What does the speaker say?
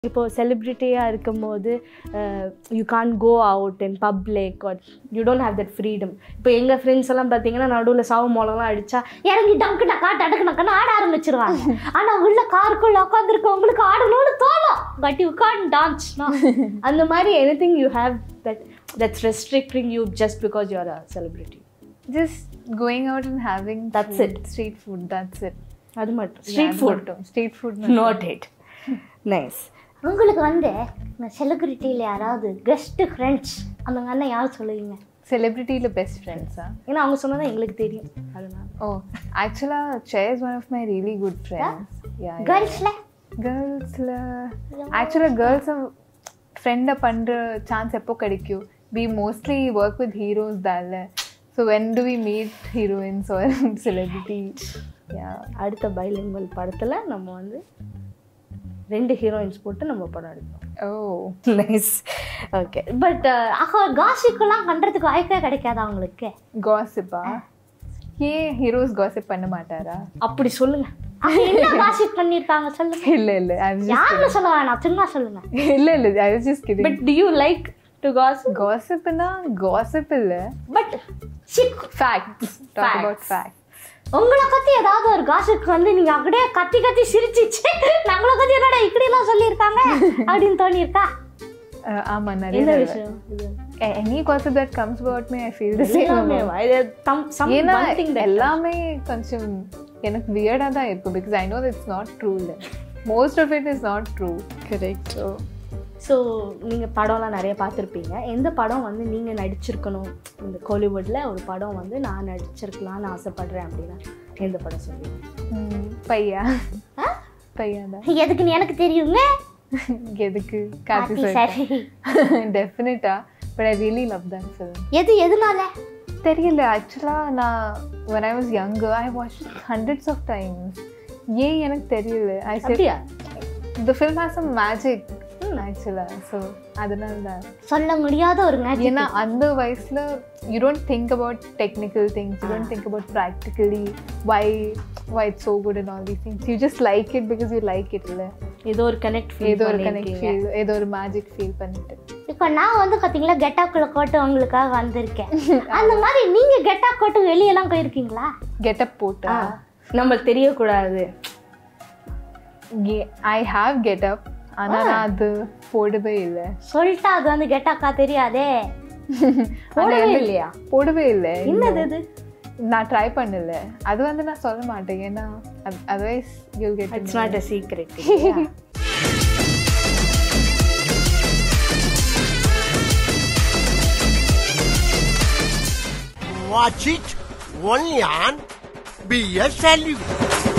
இப்போ செலிப்ரிட்டியாக இருக்கும்போது you can't go out in public or you don't have that freedom இப்போ எங்கள் ஃப்ரெண்ட்ஸ் எல்லாம் பார்த்தீங்கன்னா நடுவில் சாவு மோளம்லாம் அடிச்சா இறங்கி டங்கு டக்கா டக்கு டக்குன்னு ஆட ஆரம்பிச்சிருவாங்க ஆனால் உள்ள காருக்குள்ள உட்காந்துருக்கவங்களுக்கு ஆடணும்னு தோணும் பட் யூ கான் டான்ஸ்னா அந்த மாதிரி anything you have that that's restricting you just because you are a celebrity Just going out and having That's food, it. Street food. That's it. அது மட்டும் Yeah, ஸ்ட்ரீட் அது ஃபுட் மட்டும். Street food. Not it nice உங்களுக்கு வந்து செலிபிரிட்டியில் யாராவது guest friends அந்த அண்ணன் யார் சொல்லுவீங்க Celebrity the best friends, huh? ஏன்னா அவங்க சொன்னதான் எங்களுக்கு தெரியும் அதனால Oh, actually, Chair is one of my really good friends. Yeah. yeah. கேர்ள்ஸில் Girls, actually, girls are friend பண்ற சான்ஸ் எப்போ கிடைக்கும் we mostly work with heroes தான்ல so when do we meet heroines or celebrity yeah அடுத்த bilingual படத்தில் நம்ம வந்து ரெண்டு ஹீரோயின்ஸ் போட்டு நம்ம படம் எடுக்கிறோம் oh நைஸ் ஓகே பட் ஆஹா காசிக்கெல்லாம் பண்ணுறதுக்கு வாய்ப்பே கிடைக்காதா உங்களுக்கு gossip ஆ ஏன் ஹீரோஸ் gossip பண்ண மாட்டாரா அப்படி சொல்லுங்க அவங்க என்ன காசிப் பண்ணியிருக்காங்க சொல்லுங்க இல்ல இல்ல I was just யாருன்னு சொல்ல வேணாம் சும்மா சொல்லுங்க இல்ல இல்ல I was just kidding but do you like to gossip gossipனா gossip இல்ல but sick facts talk about Facts. facts உங்களை பத்தி ஏதாவது ஒரு காசுக்கு வந்து நீங்க அப்படியே கத்தி கத்தி சிரிச்சிச்சு நம்மளை பத்தி என்னடா இப்படி எல்லாம் சொல்லியிருக்காங்க அப்படின்னு தோணியிருக்கா Uh, ஆமா நிறைய என்ன தடவை. விஷயம் இது A- any gossip that comes about me I feel the same எல்லாமே about இது some some ஏன்னா one thing that எல்லாமே கொஞ்சம் எனக்கு வியர்டாக தான் இருக்கும் because I know it's not true most of it is not true correct so so நீங்கள் படம்லாம் நிறைய பார்த்துருப்பீங்க எந்த படம் வந்து நீங்கள் நடிச்சிருக்கணும் இந்த கோலிவுட்டில் ஒரு படம் வந்து நான் நடிச்சிருக்கலாம்னு ஆசைப்படுறேன் அப்படின்னா எந்த படம் சொல்லுவீங்க பையா ஆ? பையா தான் எதுக்குன்னு எனக்கு தெரியுங்க எதுக்கு கார்த்தி கார்த்தி சார் சார் டெஃபினட்டா but I really love that film எது எதுனால தெரியல ஆக்சுவலாக நான் when I was younger I watched hundreds of times ஏன் எனக்கு தெரியல ஐ அப்படியா the film has some magic ஆக்சுவலாக ஸோ அதனால தான் சொல்ல முடியாத ஒரு மேஜிக் ஏன்னா அந்த வயசுல you don't think about technical things you don't think about practically why why it so good and all these things you just like it because you like it இல்லை ஏதோ ஒரு கனெக்ட் ஏதோ ஒரு கனெக்ட் ஃபீல் ஏதோ ஒரு magic feel பண்ணிட்டு இப்போ நான் வந்து பார்த்தீங்களா கெட்டாக்குள்ள கோட்டு உங்களுக்காக வந்திருக்கேன் அந்த மாதிரி நீங்க கெட்டா கோட்டு வெளியெல்லாம் போயிருக்கீங்களா கெட்டப் போட்டா நம்மளுக்கு தெரியக்கூடாது ஐ ஹாவ் கெட்டப் ஆனா நான் அது போடவே இல்லை சொல்லிட்டா அது வந்து கெட்டாக்கா தெரியாதே போடவே இல்லையா போடவே இல்லை என்னது இது நான் ட்ரை பண்ணல அது வந்து நான் சொல்ல மாட்டேன் ஏன்னா otherwise you get it's not a secret Watch it only on BS Television.